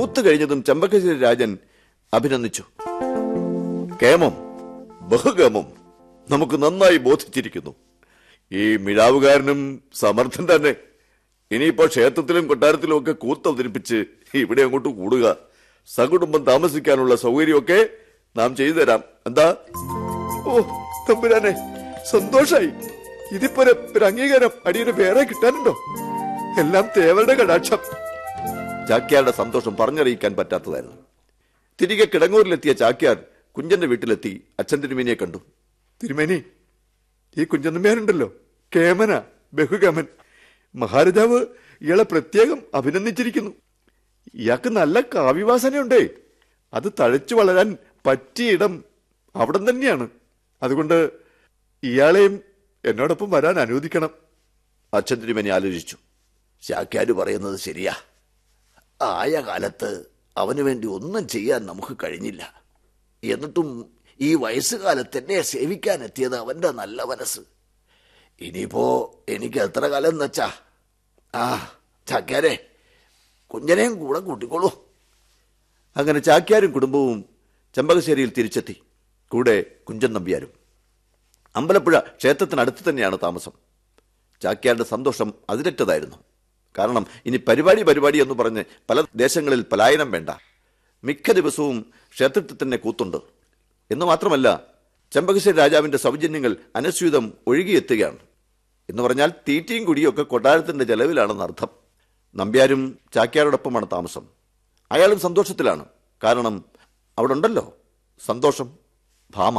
കൂത്തു കഴിഞ്ഞതും ചെമ്പക്കശ്ശേരി രാജൻ അഭിനന്ദിച്ചു കേമം ബഹുകേമം നമുക്ക് നന്നായി ബോധിച്ചിരിക്കുന്നു ഈ മിഴാവുകാരനും സമർത്ഥൻ തന്നെ ഇനിയിപ്പോ ക്ഷേത്രത്തിലും കൊട്ടാരത്തിലും ഒക്കെ കൂത്ത് അവതരിപ്പിച്ച് ഇവിടെ അങ്ങോട്ട് കൂടുക സകുടുംബം താമസിക്കാനുള്ള സൗകര്യമൊക്കെ നാം ചെയ്തു തരാം എന്താ ഓ തമ്പുരാനെ സന്തോഷായി ഇതിപ്പോ ഒരു ഒരു അംഗീകാരം അടിയുടെ വേറെ കിട്ടാനുണ്ടോ എല്ലാം തേവരുടെ കടാക്ഷം ചാക്യാരുടെ സന്തോഷം പറഞ്ഞറിയിക്കാൻ പറ്റാത്തതായിരുന്നു തിരികെ കിടങ്ങൂരിലെത്തിയ ചാക്യാർ കുഞ്ചന്റെ വീട്ടിലെത്തി അച്ഛൻ തിരുമേനിയെ കണ്ടു തിരുമേനി ഈ കുഞ്ചന്നമ്മയാരുണ്ടല്ലോ കേമന ബഹുകേമൻ മഹാരാജാവ് ഇയാളെ പ്രത്യേകം അഭിനന്ദിച്ചിരിക്കുന്നു ഇയാൾക്ക് നല്ല കാവ്യവാസനയുണ്ടേ അത് തഴച്ചു വളരാൻ പറ്റിയ ഇടം അവിടം തന്നെയാണ് അതുകൊണ്ട് ഇയാളെയും എന്നോടൊപ്പം വരാൻ അനുവദിക്കണം അച്ഛൻ തിരുമേനി ആലോചിച്ചു ശാക്യാര് പറയുന്നത് ശരിയാ ആയ കാലത്ത് അവന് വേണ്ടി ഒന്നും ചെയ്യാൻ നമുക്ക് കഴിഞ്ഞില്ല എന്നിട്ടും ഈ വയസ്സുകാലത്ത് എന്നെ സേവിക്കാൻ എത്തിയത് അവന്റെ നല്ല മനസ്സ് ഇനിയിപ്പോ എനിക്ക് എത്ര കാലം എന്ന് വെച്ചാ ആ ചാക്യാരെ കുഞ്ഞനെയും കൂടെ കൂട്ടിക്കോളൂ അങ്ങനെ ചാക്യാരും കുടുംബവും ചെമ്പകശ്ശേരിയിൽ തിരിച്ചെത്തി കൂടെ കുഞ്ചൻ നമ്പ്യാരും അമ്പലപ്പുഴ ക്ഷേത്രത്തിനടുത്ത് തന്നെയാണ് താമസം ചാക്യാരുടെ സന്തോഷം അതിരറ്റതായിരുന്നു കാരണം ഇനി പരിപാടി പരിപാടി എന്ന് പറഞ്ഞ് പല ദേശങ്ങളിൽ പലായനം വേണ്ട മിക്ക ദിവസവും ക്ഷേത്രത്തിൽ തന്നെ കൂത്തുണ്ട് എന്ന് മാത്രമല്ല ചെമ്പകശ്ശേരി രാജാവിന്റെ സൗജന്യങ്ങൾ അനുസ്യൂതം ഒഴുകിയെത്തുകയാണ് എന്ന് പറഞ്ഞാൽ തീറ്റയും കുടിയും ഒക്കെ കൊട്ടാരത്തിന്റെ ചെലവിലാണെന്ന് അർത്ഥം നമ്പ്യാരും ചാക്യാരോടൊപ്പമാണ് താമസം അയാളും സന്തോഷത്തിലാണ് കാരണം അവിടെ ഉണ്ടല്ലോ സന്തോഷം ഭാമ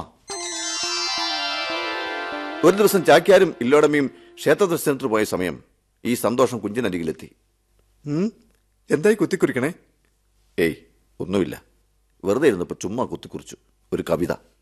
ഒരു ദിവസം ചാക്യാരും ഇല്ലോടമയും ക്ഷേത്ര ദർശനത്തിന് പോയ സമയം ഈ സന്തോഷം കുഞ്ചിനരികിലെത്തി എന്തായി കുത്തിക്കുറിക്കണേ ഏയ് ഒന്നുമില്ല വെറുതെ ഇരുന്നപ്പോ ചുമ്മാ കുത്തിക്കുറിച്ചു ഒരു കവിത